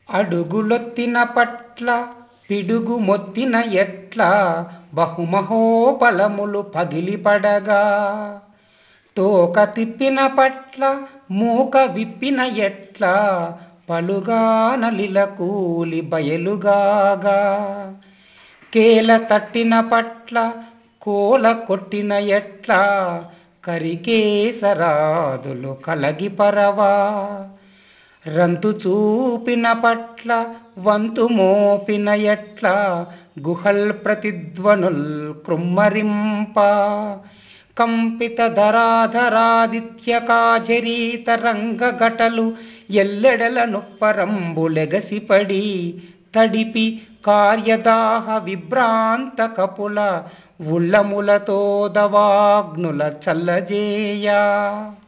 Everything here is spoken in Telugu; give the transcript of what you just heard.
అడుగులొత్తిన పట్ల పిడుగు మొత్తిన ఎట్ల బహుమహోబలములు పగిలిపడగా తోక తిప్పిన పట్ల మూక విప్పిన ఎట్ల పలుగా నలిల కూలి బయలుగాగా కేల తట్టిన పట్ల కోల కొట్టిన ఎట్ల కరికేసరాదులు కలగిపరవా రంతు చూపిన పట్ల వంతు మోపిన ఎట్ల గుహల్ ప్రతిధ్వనుల్ కృమ్మరింప కంపిత ధరాధరాదిత్య కాజరీ తరంగ ఘటలు ఎల్లెడల నుప్పరంబులెగసిపడి తడిపి కార్యదాహ విభ్రాంత కపుల ఉల్లములతో దవాగ్నుల చల్లజేయ